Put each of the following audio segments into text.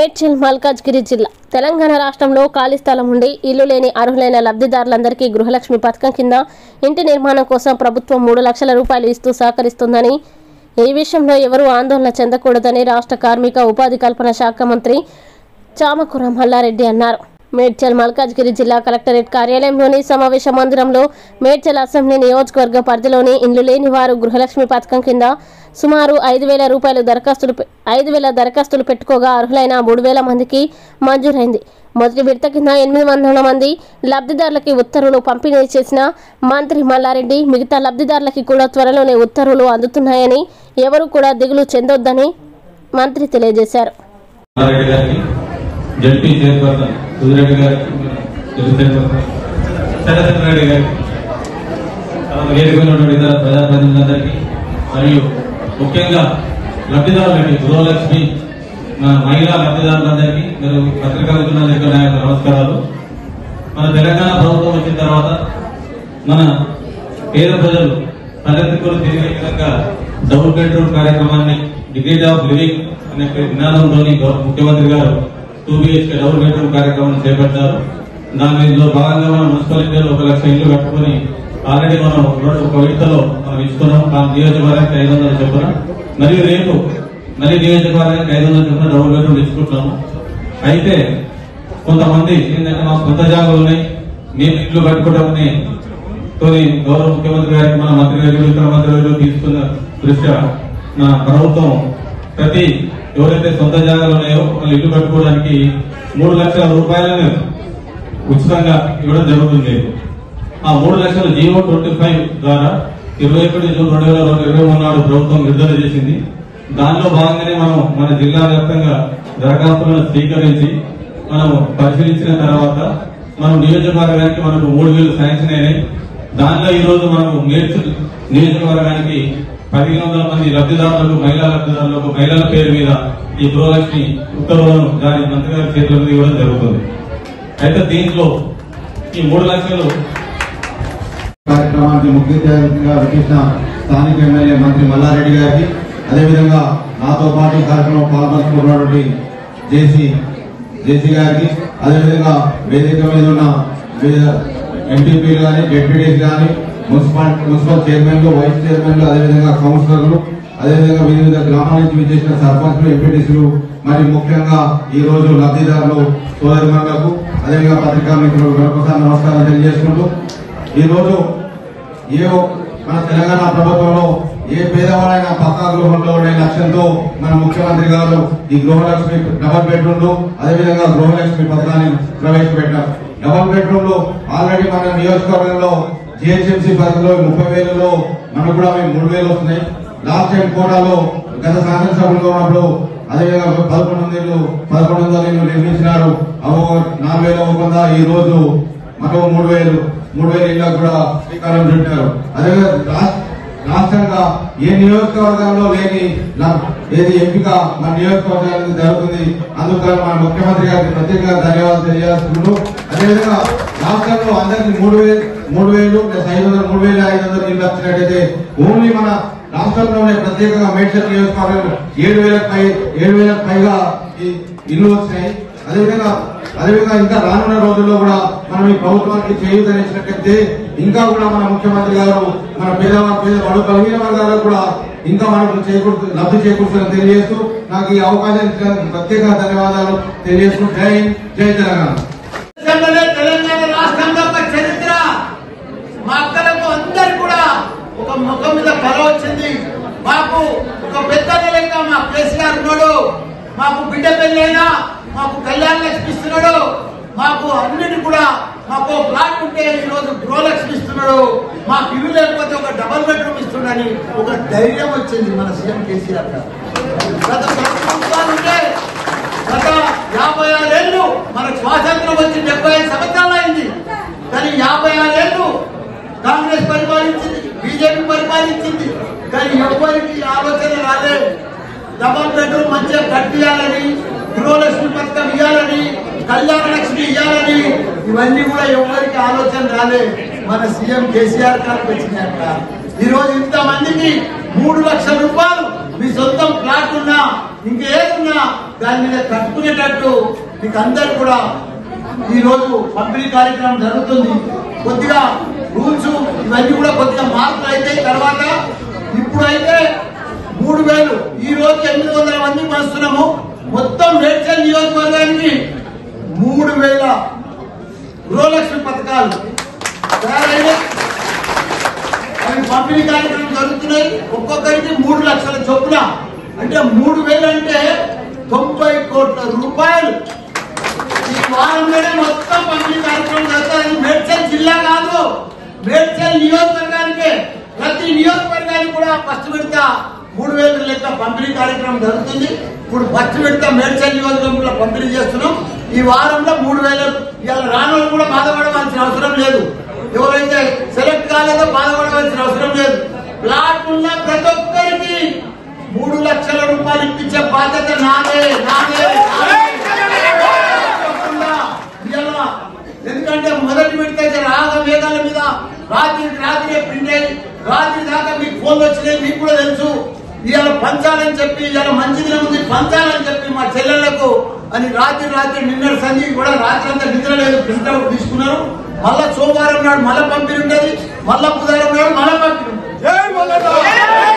మేడ్చల్ మల్కాజ్గిరి జిల్లా తెలంగాణ రాష్ట్రంలో ఖాళీ స్థలం ఉండి ఇల్లు లేని అర్హులైన లబ్ధిదారులందరికీ గృహలక్ష్మి పథకం కింద ఇంటి నిర్మాణం కోసం ప్రభుత్వం మూడు లక్షల రూపాయలు ఇస్తూ సహకరిస్తుందని ఈ విషయంలో ఎవరూ ఆందోళన చెందకూడదని రాష్ట్ర కార్మిక ఉపాధి కల్పన శాఖ మంత్రి చామకూర మల్లారెడ్డి అన్నారు మేడ్చల్ మల్కాజ్గిరి జిల్లా కలెక్టరేట్ కార్యాలయంలోని సమావేశ మందిరంలో మేడ్చల్ అసెంబ్లీ నియోజకవర్గ పరిధిలోని ఇండ్లు లేని వారు గృహలక్ష్మి పథకం కింద సుమారు ఐదు వేల రూపాయలు దరఖాస్తులు పె- ఐదు వేల దరఖాస్తులు పెట్టుకోగా అర్హులైన మూడు వేల మందికి మంజూరైంది మొదటి విడత కింద ఎనిమిది వందల మంది లబ్ధిదారులకి ఉత్తర్వులు పంపిణీ చేసిన మంత్రి మల్లారెడ్డి మిగతా లబ్ధిదారులకి కూడా త్వరలోనే ఉత్తర్వులు అందుతున్నాయని ఎవరు కూడా దిగులు చెందొద్దని మంత్రి తెలియజేశారు రెడ్డి గారికి జడ్పీ చైర్పర్సన్ సుధిరెడ్డి గారికి జడ్పీ చైర్పర్సన్ చంద్రశేఖర రెడ్డి గారికి తర్వాత వేదిక మీద ఉన్నటువంటి ఇతర ప్రజాప్రతినిధులందరికీ మరియు ముఖ్యంగా లబ్ధిదారులకి గృహలక్ష్మి మన మహిళా లబ్ధిదారులందరికీ మీరు పత్రికా మిత్రులందరికీ నా యొక్క నమస్కారాలు మన తెలంగాణ ప్రభుత్వం వచ్చిన తర్వాత మన పేద ప్రజలు తలెత్తుకుని తిరిగే విధంగా డబుల్ బెడ్రూమ్ కార్యక్రమాన్ని డిగ్రీ ఆఫ్ లివింగ్ అనే నినాదంలోని గౌరవ ముఖ్యమంత్రి గారు టూ బిహెచ్కే డబుల్ బెడ్రూమ్ కార్యక్రమాన్ని చేపట్టారు దానిలో భాగంగా మనం మున్సిపాలిటీలో ఒక లక్ష ఇల్లు కట్టుకుని ఆల్రెడీ మనం రెండు ఒక విడతలో మనం ఇస్తున్నాం ఆ నియోజకవర్గానికి ఐదు వందల చొప్పున మరియు రేపు మళ్ళీ నియోజకవర్గానికి ఐదు వందల చొప్పున డబుల్ బెడ్రూమ్ ఇచ్చుకుంటున్నాము అయితే కొంతమంది ఏంటంటే మాకు సొంత జాగాలు ఉన్నాయి మేము ఇల్లు కట్టుకోవడామని తోని గౌరవ ముఖ్యమంత్రి గారికి మన మంత్రి గారు ఇతర మంత్రి గారు తీసుకున్న దృష్ట్యా మన ప్రభుత్వం ప్రతి ఎవరైతే సొంత జాగాలు ఉన్నాయో వాళ్ళు ఇల్లు కట్టుకోవడానికి మూడు లక్షల రూపాయలను ఉచితంగా ఇవ్వడం జరుగుతుంది ఆ మూడు లక్షల జీవో ట్వంటీ ఫైవ్ ద్వారా ఇరవై ఒకటి జూన్ రెండు వేల ఇరవై మూడు నాడు ప్రభుత్వం విడుదల చేసింది దానిలో భాగంగానే మనం మన జిల్లా వ్యాప్తంగా దరఖాస్తులను స్వీకరించి మనం పరిశీలించిన తర్వాత మనం నియోజకవర్గానికి మనకు మూడు వేలు శాంక్షన్ అయినాయి దానిలో ఈ రోజు మనకు మేడ్చల్ నియోజకవర్గానికి పదిహేను వందల మంది లబ్ధిదారులకు మహిళా లబ్ధిదారులకు మహిళల పేరు మీద ఈ గృహలక్ష్మి ఉత్తర్వులను దాని మంత్రి గారి చేతుల మీద ఇవ్వడం జరుగుతుంది అయితే దీంట్లో ఈ మూడు లక్షలు కార్యక్రమానికి ముఖ్య అతిథిగా విచ్చేసిన స్థానిక ఎమ్మెల్యే మంత్రి మల్లారెడ్డి గారికి అదేవిధంగా నాతో పాటు ఈ కార్యక్రమం పాల్పంచుకున్నటువంటి జేసీ జేసీ గారికి అదేవిధంగా వేదిక మీద ఉన్న ఎంపీపీలు కానీ డెప్యూటీస్ కానీ మున్సిపల్ మున్సిపల్ చైర్మన్లు వైస్ చైర్మన్లు అదేవిధంగా కౌన్సిలర్లు అదేవిధంగా వివిధ గ్రామాల నుంచి విచ్చేసిన సర్పంచ్లు ఎంపీటీసీలు మరి ముఖ్యంగా ఈ రోజు లబ్ధిదారులు సోదరిమణులకు అదేవిధంగా పత్రికా మిత్రులకు మరొకసారి నమస్కారం తెలియజేసుకుంటూ ఈ రోజు ఏ ఒ- మన తెలంగాణ ప్రభుత్వంలో ఏ పేదవాడైనా పక్కా గృహంలో ఉండే లక్ష్యంతో మన ముఖ్యమంత్రి గారు ఈ గృహలక్ష్మి డబల్ బెడ్రూమ్ లో అదేవిధంగా గృహలక్ష్మి పథకాన్ని ప్రవేశపెట్టారు డబల్ బెడ్రూమ్ లో ఆల్రెడీ మన నియోజకవర్గంలో జిహెచ్ఎంసీ పరిధిలో ముప్పై వేలలో మనకు కూడా మేము మూడు వేలు వస్తున్నాయి లాస్ట్ టైం కోటాలో గత శాసనసభలో ఉన్నప్పుడు అదేవిధంగా పదకొండు వందలు పదకొండు వందలు ఇల్లు నిర్మించినారు అవి నాలుగు వేల ఒప్పంద ఈ రోజు మరో మూడు వేలు మూడు వేల ఇళ్ళకు కూడా శ్రీకారం చుట్టారు అదేవిధంగా రాష్ట్ర- రాష్ట్రంగా ఏ నియోజకవర్గంలో లేని లా- ఏది ఎంపిక మన నియోజకవర్గానికి జరుగుతుంది అందుకని మన ముఖ్యమంత్రి గారికి ప్రత్యేకంగా ధన్యవాదాలు తెలియజేస్తున్నాను అదేవిధంగా రాష్ట్రంలో అందరికి మూడు వేలు మూడు వేలు ప్లస్ ఐదు వందలు మూడు వేల ఐదు వందలు ఇల్లు వచ్చినట్టయితే ఓన్లీ మన రాష్ట్రంలోనే ప్రత్యేకంగా మేడ్చల్ నియోజకవర్గం ఏడు వేలకు పై ఏడు వేలకు పైగా ఈ ఇల్లు వచ్చినాయి అదేవిధంగా అదేవిధంగా ఇంకా రానున్న రోజుల్లో కూడా మనం ఈ ప్రభుత్వానికి చేయూతనిచ్చినట్లయితే ఇంకా కూడా మన ముఖ్యమంత్రి గారు మన పేదవారి పేద బడు బలహీన వర్గాలకు కూడా ఇంకా మనకు చేకూర్చు లబ్ధి చేకూర్చాలని తెలియజేస్తూ నాకు ఈ అవకాశం ఇచ్చినందుకు ప్రత్యేక ధన్యవాదాలు తెలియజేస్తూ జై హింద్ జై తెలంగాణ దేశంలోనే తెలంగాణ రాష్ట్రంలో ఒక చరిత్ర మా అక్కలకు అందరు కూడా ఒక ముఖం మీద కళ వచ్చింది మాకు ఒక పెద్ద లెక్క మా కేసీఆర్ ఉన్నాడు మాకు బిడ్డ పెళ్ళైనా మాకు కళ్యాణ లక్ష్మి ఇస్తున్నాడు మాకు అన్నిటి కూడా మాకు ప్లాట్ ఉంటే ఈ రోజు గృహలక్ష్మి ఇస్తున్నాడు మాకు ఇల్లు లేకపోతే ఒక డబల్ బెడ్రూమ్ ఇస్తున్నాడని ఒక ధైర్యం వచ్చింది మన సీఎం కేసీఆర్ గారు గత ప్రభుత్వాలు ఉంటే గత యాభై ఆరేళ్లు మనకు స్వాతంత్రం వచ్చి డెబ్బై ఐదు సంవత్సరాలు అయింది కానీ యాభై ఆరేళ్లు కాంగ్రెస్ పరిపాలించింది బీజేపీ పరిపాలించింది కానీ ఎవరికి ఆలోచన రాలే డబల్ బెడ్రూమ్ మంచిగా కట్టియాలని గృహలక్ష్మి పథకం ఇవ్వాలని కళ్యాణ లక్ష్మి ఇవ్వాలని ఇవన్నీ కూడా ఎవరికి ఆలోచన రాలే మన సీఎం కేసీఆర్ గారికి వచ్చినాక ఈ రోజు ఇంతమందికి మూడు లక్షల రూపాయలు మీ సొంతం ప్లాట్ ఉన్నా ఇంకేదున్నా దాని మీద కట్టుకునేటట్టు మీకు అందరు కూడా ఈ రోజు పంపిణీ కార్యక్రమం జరుగుతుంది కొద్దిగా రూల్స్ ఇవన్నీ కూడా కొద్దిగా మార్పులు అయితే తర్వాత ఇప్పుడైతే మూడు వేలు ఈ రోజు ఎనిమిది వందల మంది పంచుతున్నాము మొత్తం మేడ్చల్ నియోజకవర్గానికి మూడు వేల గృహలక్ష్మి పథకాలు తయారైనాయి అవి పంపిణీ కార్యక్రమం జరుగుతున్నాయి ఒక్కొక్కరికి మూడు లక్షల చొప్పున అంటే మూడు వేలు అంటే తొంభై కోట్ల రూపాయలు ఈ వారంలోనే మొత్తం పంపిణీ కార్యక్రమం జరుగుతుంది మేడ్చల్ జిల్లా కాదు మేడ్చల్ నియోజకవర్గానికి ప్రతి నియోజకవర్గానికి కూడా ఫస్ట్ విడత మూడు వేల లెక్క పంపిణీ కార్యక్రమం జరుగుతుంది ఇప్పుడు ఫస్ట్ విడత మేడ్చల్ నియోజకవర్గంలో పంపిణీ చేస్తున్నాం ఈ వారంలో మూడు వేలు ఇవాళ రాను కూడా బాధపడవలసిన అవసరం లేదు ఎవరైతే సెలెక్ట్ కాలేదో బాధపడవలసిన అవసరం లేదు ప్లాట్ ఉన్న ప్రతి ఒక్కరికి మూడు లక్షల రూపాయలు ఇప్పించే బాధ్యత నాదే నాదే నాదే. తప్పకుండా ఇవాళ ఎందుకంటే మొదటి విడత రాగ వేగాల మీద రాత్రి రాత్రి ప్రింట్ అయ్యి రాత్రి దాకా మీకు ఫోన్లు వచ్చినాయి మీకు కూడా తెలుసు ఇవాళ పంచాలని చెప్పి ఇవాళ మంచి దినం ఉంది పంచాలని చెప్పి మా చెల్లెళ్లకు అని రాత్రి రాత్రి నిన్న సంధి కూడా రాత్రి అంతా నిద్ర లేదు ప్రింట్ అవుట్ తీసుకున్నారు మళ్ళా సోమవారం నాడు మళ్ళా పంపిణీ ఉంటుంది మళ్ళా బుధవారం నాడు మళ్ళా పంపిణీ ఉంటుంది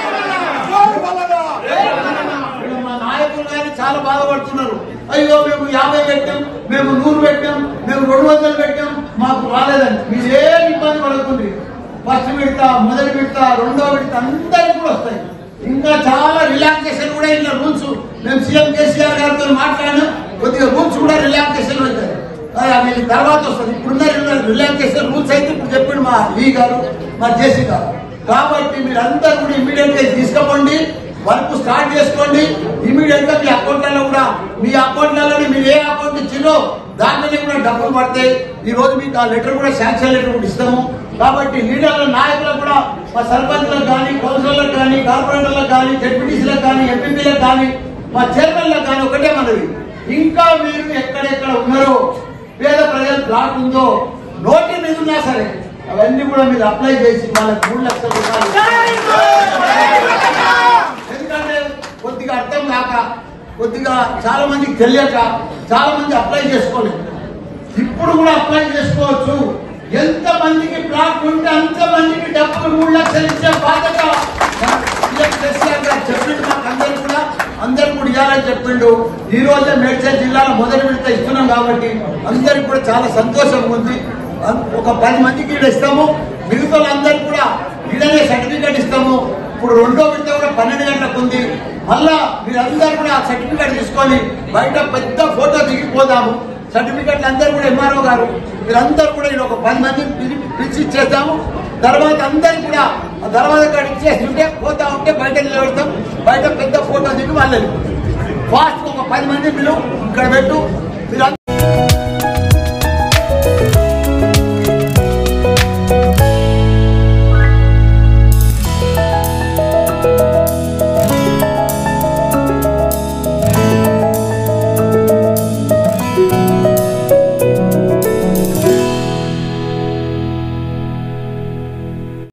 ఇక్కడ మా నాయకులు కానీ చాలా బాధపడుతున్నారు అయ్యో మేము యాభై పెట్టాం మేము నూరు పెట్టాం మేము రెండు వందలు పెట్టాం మాకు రాలేదని మీరు ఏ ఇబ్బంది పడకండి ఫస్ట్ విడత మొదటి విడత రెండో విడత అందరికి కూడా వస్తాయి ఇంకా చాలా రిలాక్సేషన్ కూడా ఇలా రూల్స్ మేము సీఎం కేసీఆర్ గారితో మాట్లాడినాం కొద్దిగా రూల్స్ కూడా రిలాక్సేషన్ అవుతాయి అది ఆమె తర్వాత వస్తుంది ఇప్పుడున్న రిలాక్సేషన్ రూల్స్ అయితే ఇప్పుడు చెప్పిండు మా ఈ గారు మా జేసీ గారు కాబట్టి మీరందరూ కూడా ఇమీడియట్ గా తీసుకోండి వర్క్ స్టార్ట్ చేసుకోండి ఇమీడియట్ గా మీ అకౌంట్లలో కూడా మీ అకౌంట్లలో మీరు ఏ అకౌంట్ ఇచ్చినో దాంట్లోనే కూడా డబ్బులు పడతాయి ఈ రోజు మీకు ఆ లెటర్ కూడా శాంక్షన్ లెటర్ కూడా ఇస్తాము కాబట్టి లీడర్ల నాయకులకు కూడా మా సర్పంచ్లకు కానీ కౌన్సిలర్లకు కానీ కార్పొరేటర్లకు కానీ జడ్పీటీసీలకు కానీ ఎంపీపీలకు కానీ మా చైర్మన్లకు కానీ ఒకటే మనవి ఇంకా మీరు ఎక్కడెక్కడ ఉన్నారో పేద ప్రజల ప్లాట్ ఉందో నోటి మీద ఉన్నా సరే అవన్నీ కూడా మీరు అప్లై చేసి వాళ్ళకి మూడు లక్షల రూపాయలు ఎందుకంటే కొద్దిగా అర్థం కాక కొద్దిగా చాలా మందికి తెలియక చాలా మంది అప్లై చేసుకోలేదు ఇప్పుడు కూడా అప్లై చేసుకోవచ్చు ఎంత మందికి ప్లాట్ ఉంటే అంత మందికి డబ్బులు మూడు లక్షలు ఇచ్చే బాధ్యత మన సీఎం కేసీఆర్ గారు చెప్పిండు మాకు అందరు కూడా అందరు కూడా ఇవ్వాలని చెప్పిండు ఈ రోజే మేడ్చల్ జిల్లాలో మొదటి విడత ఇస్తున్నాం కాబట్టి అందరికి కూడా చాలా సంతోషంగా ఉంది అం- ఒక పది మందికి ఈడ ఇస్తాము మిగతా అందరికి కూడా ఈడనే సర్టిఫికేట్ ఇస్తాము ఇప్పుడు రెండో విడత కూడా పన్నెండు గంటలకు ఉంది మళ్ళా మీరందరూ కూడా ఆ సర్టిఫికేట్ తీసుకొని బయట పెద్ద ఫోటో దిగిపోదాము సర్టిఫికెట్లు అందరూ కూడా ఎంఆర్ఓ గారు మీరందరూ కూడా ఈడ ఒక పది మందిని పిలి- పిలిచి ఇచ్చేస్తాము తర్వాత అందరికి కూడా ఆ దర్వాజ కాడ ఇచ్చేసి ఉంటే పోతా ఉంటే బయట నిలబెడతాం బయట పెద్ద ఫోటో దిగి వాళ్ళని ఫాస్ట్ ఒక పది మంది పిలువు ఇక్కడ పెట్టు